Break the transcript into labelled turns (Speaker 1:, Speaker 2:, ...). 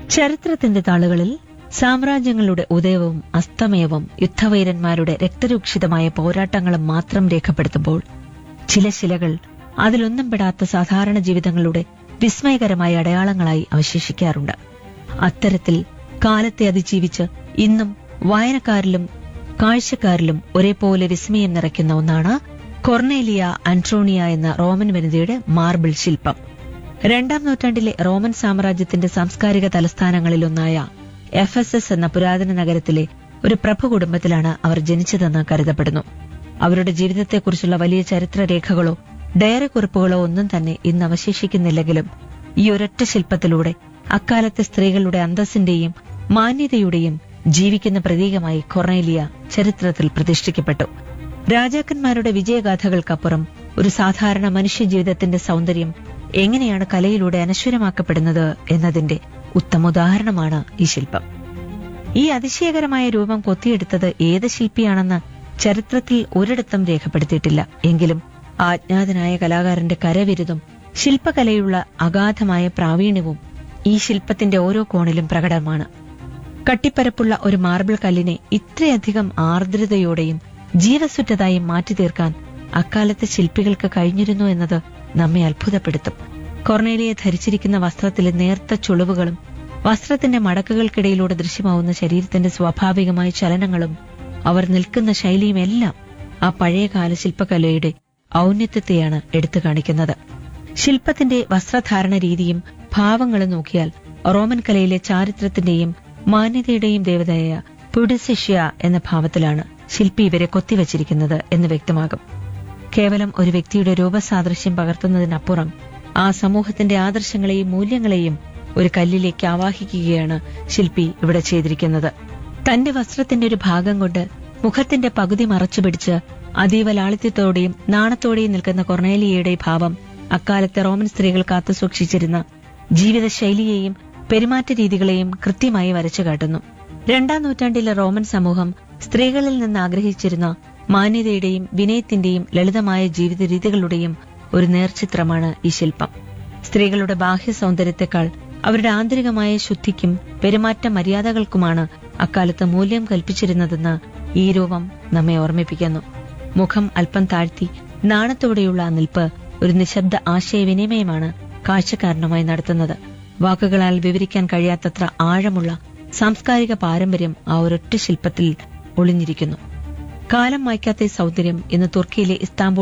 Speaker 1: ചരിത്രത്തിന്റെ താളുകളിൽ സാമ്രാജ്യങ്ങളുടെ ഉദയവും അസ്തമയവും യുദ്ധവൈരന്മാരുടെ രക്തരൂക്ഷിതമായ പോരാട്ടങ്ങളും മാത്രം രേഖപ്പെടുത്തുമ്പോൾ ചില ശിലകൾ അതിലൊന്നും പെടാത്ത സാധാരണ ജീവിതങ്ങളുടെ വിസ്മയകരമായ അടയാളങ്ങളായി അവശേഷിക്കാറുണ്ട് അത്തരത്തിൽ കാലത്തെ അതിജീവിച്ച് ഇന്നും വായനക്കാരിലും കാഴ്ചക്കാരിലും ഒരേപോലെ വിസ്മയം നിറയ്ക്കുന്ന ഒന്നാണ് കൊർണേലിയ ആന്റോണിയ എന്ന റോമൻ വനിതയുടെ മാർബിൾ ശില്പം രണ്ടാം നൂറ്റാണ്ടിലെ റോമൻ സാമ്രാജ്യത്തിന്റെ സാംസ്കാരിക തലസ്ഥാനങ്ങളിലൊന്നായ എഫ് എസ് എസ് എന്ന പുരാതന നഗരത്തിലെ ഒരു പ്രഭ കുടുംബത്തിലാണ് അവർ ജനിച്ചതെന്ന് കരുതപ്പെടുന്നു അവരുടെ ജീവിതത്തെക്കുറിച്ചുള്ള വലിയ ചരിത്രരേഖകളോ ഡയറി കുറിപ്പുകളോ ഒന്നും തന്നെ ഇന്ന് അവശേഷിക്കുന്നില്ലെങ്കിലും ഈ ഒരൊറ്റ ശില്പത്തിലൂടെ അക്കാലത്തെ സ്ത്രീകളുടെ അന്തസ്സിന്റെയും മാന്യതയുടെയും ജീവിക്കുന്ന പ്രതീകമായി കൊർണേലിയ ചരിത്രത്തിൽ പ്രതിഷ്ഠിക്കപ്പെട്ടു രാജാക്കന്മാരുടെ വിജയഗാഥകൾക്കപ്പുറം ഒരു സാധാരണ മനുഷ്യജീവിതത്തിന്റെ സൗന്ദര്യം എങ്ങനെയാണ് കലയിലൂടെ അനശ്വരമാക്കപ്പെടുന്നത് എന്നതിന്റെ ഉത്തമോദാഹരണമാണ് ഈ ശില്പം ഈ അതിശയകരമായ രൂപം കൊത്തിയെടുത്തത് ഏത് ശില്പിയാണെന്ന് ചരിത്രത്തിൽ ഒരിടത്തും രേഖപ്പെടുത്തിയിട്ടില്ല എങ്കിലും ആജ്ഞാതനായ കലാകാരന്റെ കരവിരുതും ശില്പകലയുള്ള അഗാധമായ പ്രാവീണ്യവും ഈ ശില്പത്തിന്റെ ഓരോ കോണിലും പ്രകടമാണ് കട്ടിപ്പരപ്പുള്ള ഒരു മാർബിൾ കല്ലിനെ ഇത്രയധികം ആർദ്രതയോടെയും ജീവസുറ്റതായും മാറ്റി തീർക്കാൻ അക്കാലത്തെ ശില്പികൾക്ക് കഴിഞ്ഞിരുന്നു എന്നത് നമ്മെ അത്ഭുതപ്പെടുത്തും കൊർണേലിയെ ധരിച്ചിരിക്കുന്ന വസ്ത്രത്തിലെ നേർത്ത ചുളിവുകളും വസ്ത്രത്തിന്റെ മടക്കുകൾക്കിടയിലൂടെ ദൃശ്യമാവുന്ന ശരീരത്തിന്റെ സ്വാഭാവികമായ ചലനങ്ങളും അവർ നിൽക്കുന്ന ശൈലിയും എല്ലാം ആ പഴയകാല ശില്പകലയുടെ ഔന്നത്യത്തെയാണ് എടുത്തു കാണിക്കുന്നത് ശില്പത്തിന്റെ വസ്ത്രധാരണ രീതിയും ഭാവങ്ങളും നോക്കിയാൽ റോമൻ കലയിലെ ചാരിത്രത്തിന്റെയും മാന്യതയുടെയും ദേവതയായ പുഡസിഷ്യ എന്ന ഭാവത്തിലാണ് ശില്പി ഇവരെ കൊത്തിവച്ചിരിക്കുന്നത് എന്ന് വ്യക്തമാകും കേവലം ഒരു വ്യക്തിയുടെ രൂപസാദൃശ്യം പകർത്തുന്നതിനപ്പുറം ആ സമൂഹത്തിന്റെ ആദർശങ്ങളെയും മൂല്യങ്ങളെയും ഒരു കല്ലിലേക്ക് ആവാഹിക്കുകയാണ് ശില്പി ഇവിടെ ചെയ്തിരിക്കുന്നത് തന്റെ വസ്ത്രത്തിന്റെ ഒരു ഭാഗം കൊണ്ട് മുഖത്തിന്റെ പകുതി മറച്ചുപിടിച്ച് അതീവ ലാളിത്യത്തോടെയും നാണത്തോടെയും നിൽക്കുന്ന കൊർണേലിയയുടെ ഭാവം അക്കാലത്തെ റോമൻ സ്ത്രീകൾ കാത്തുസൂക്ഷിച്ചിരുന്ന ജീവിതശൈലിയെയും പെരുമാറ്റ രീതികളെയും കൃത്യമായി വരച്ചു കാട്ടുന്നു രണ്ടാം നൂറ്റാണ്ടിലെ റോമൻ സമൂഹം സ്ത്രീകളിൽ നിന്ന് ആഗ്രഹിച്ചിരുന്ന മാന്യതയുടെയും വിനയത്തിന്റെയും ലളിതമായ ജീവിത രീതികളുടെയും ഒരു നേർചിത്രമാണ് ഈ ശില്പം സ്ത്രീകളുടെ ബാഹ്യ സൗന്ദര്യത്തെക്കാൾ അവരുടെ ആന്തരികമായ ശുദ്ധിക്കും പെരുമാറ്റ മര്യാദകൾക്കുമാണ് അക്കാലത്ത് മൂല്യം കൽപ്പിച്ചിരുന്നതെന്ന് ഈ രൂപം നമ്മെ ഓർമ്മിപ്പിക്കുന്നു മുഖം അല്പം താഴ്ത്തി നാണത്തോടെയുള്ള ആ നിൽപ്പ് ഒരു നിശബ്ദ ആശയവിനിമയമാണ് കാഴ്ചക്കാരനുമായി നടത്തുന്നത് വാക്കുകളാൽ വിവരിക്കാൻ കഴിയാത്തത്ര ആഴമുള്ള സാംസ്കാരിക പാരമ്പര്യം ആ ഒരൊറ്റ ശില്പത്തിൽ ഒളിഞ്ഞിരിക്കുന്നു കാലം മായ്ക്കാത്ത ഈ സൗന്ദര്യം ഇന്ന് തുർക്കിയിലെ ഇസ്താംബുൾ